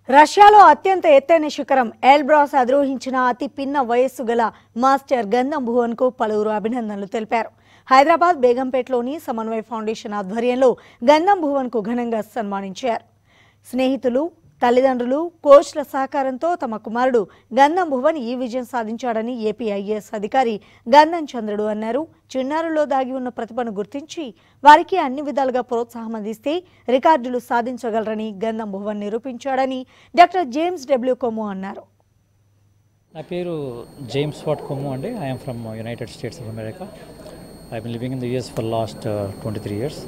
రష్యాలో అత్యంత ఎత్తైన శిఖరం ఎల్బ్రాస్ అధిరోహించిన అతి పిన్న వయస్సు గల మాస్టర్ గంధం భువన్ కు పలువురు అభినందనలు తెలిపారు హైదరాబాద్ బేగంపేటలోని సమన్వయ ఫౌండేషన్ ఆధ్వర్యంలో గంధం భువన్ కు ఘనంగా సన్మానించారు స్నేహితులు తల్లిదండ్రులు కోచ్ల సహకారంతో తమ కుమారుడు గంధం భువన్ ఈ విజయం సాధించాడని ఏపీ ఐఏఎస్ అధికారి గంధం చంద్రుడు అన్నారు చిన్నారుల్లో దాగి ఉన్న ప్రతిభను గుర్తించి వారికి అన్ని విధాలుగా ప్రోత్సాహం అందిస్తే రికార్డులు సాధించగలరని గంధం భువన్ నిరూపించాడని డాక్టర్ జేమ్స్ డబ్ల్యూ కొమ్ము అన్నారు నా పేరు జేమ్స్ వాట్ కొమ్ము అండి I'm from United States of America I been living in the US for last twenty three years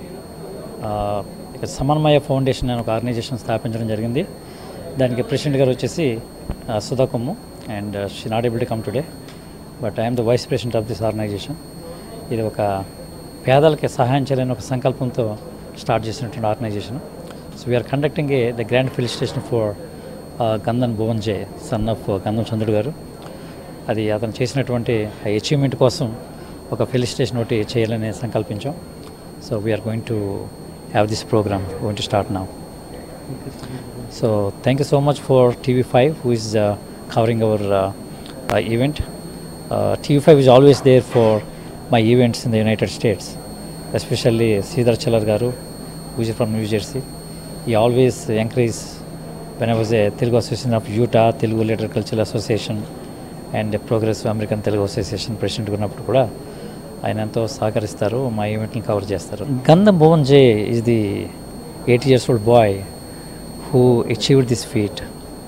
ఇక సమన్వయ ఫౌండేషన్ అనే ఒక ఆర్గనైజేషన్ స్థాపించడం జరిగింది దానికి ప్రెసిడెంట్ గారు వచ్చేసి uh, Sudha Kommu and she not able to come today but I'm the vice president of this organisation ఇది ఒక పేదలకి సహాయం చేయాలని ఒక సంకల్పంతో స్టార్ట్ చేసినటువంటి organisation so we're conducting a the grand felicitation for Gandhan Bhuvan J son of Gandham Chandrudu గారు అది అతను చేసినటువంటి అచీవ్మెంట్ కోసం ఒక ఫెలిసిటేషన్ ఒకటి చేయాలని సంకల్పించాం so we're going to have this programme going to start now so thank you so much for TV five who is covering our event TV five is always there for my events in the United States especially Sridhar Chalar గారు who is from New Jersey he always encourage when I was a Telugu association of Utah Telugu literary cultural association and progress American Telugu association president ఉన్నప్పుడు కూడా ఆయన ఎంతో సహకరిస్తారు మా ఈవెంట్ని cover చేస్తారు Gandham Bhuvan J is the eight years old boy who achieved this feat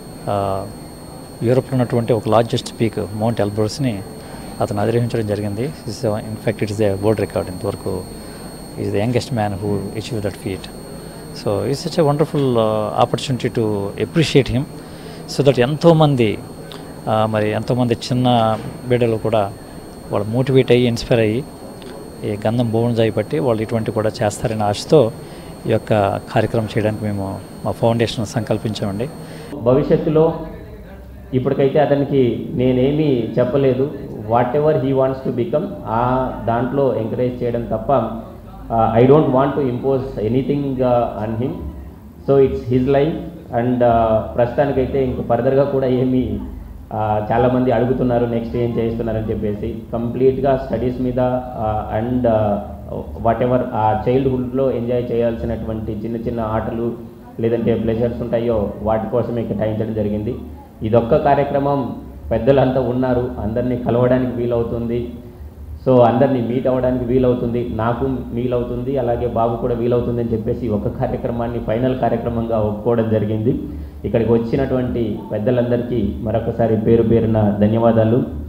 యూరోప్లో ఉన్నటువంటి ఒక లార్జెస్ట్ పీక్ మౌంట్ ఎల్బ్రోస్ని అతను అధిరోహించడం జరిగింది in fact it is the world record ఇంతవరకు is the youngest man who achieve that feat so is such a wonderful opportunity to appreciate him so that ఎంతోమంది ఆ, మరి ఎంతోమంది చిన్న బిడ్డలు కూడా వాళ్ళు మోటివేట్ అయ్యి ఇన్స్పైర్ అయ్యి ఈ గంధం భువన్ జాయి బట్టి వాళ్ళు ఇటువంటి కూడా చేస్తారనే ఆశతో ఈ యొక్క కార్యక్రమం చేయడానికి మేము మా ఫౌండేషన్ సంకల్పించామండి భవిష్యత్తులో ఇప్పటికైతే అతనికి నేనేమీ చెప్పలేదు whatever he wants to become ఆ దాంట్లో ఎంకరేజ్ చేయడం తప్ప I don't want to impose anything on him so it's his life and ప్రస్తుతానికైతే ఇంక ఫర్దర్గా కూడా ఏమీ uh, చాలామంది అడుగుతున్నారు నెక్స్ట్ ఏం చేస్తున్నారని చెప్పేసి కంప్లీట్గా స్టడీస్ మీద అండ్ వాట్ ఎవర్ ఆ చైల్డ్హుడ్లో ఎంజాయ్ చేయాల్సినటువంటి చిన్న చిన్న ఆటలు లేదంటే ప్లెజర్స్ ఉంటాయో వాటి కోసమే కేటాయించడం జరిగింది ఇదొక్క కార్యక్రమం పెద్దలంతా ఉన్నారు అందరినీ కలవడానికి వీలవుతుంది సో అందరినీ మీట్ అవ్వడానికి వీలవుతుంది నాకు వీలవుతుంది అలాగే బాబు కూడా వీలవుతుంది అని చెప్పేసి ఒక కార్యక్రమాన్ని ఫైనల్ కార్యక్రమంగా ఒప్పుకోవడం జరిగింది ఇక్కడికి వచ్చినటువంటి పెద్దలందరికీ మరొకసారి పేరు పేరున ధన్యవాదాలు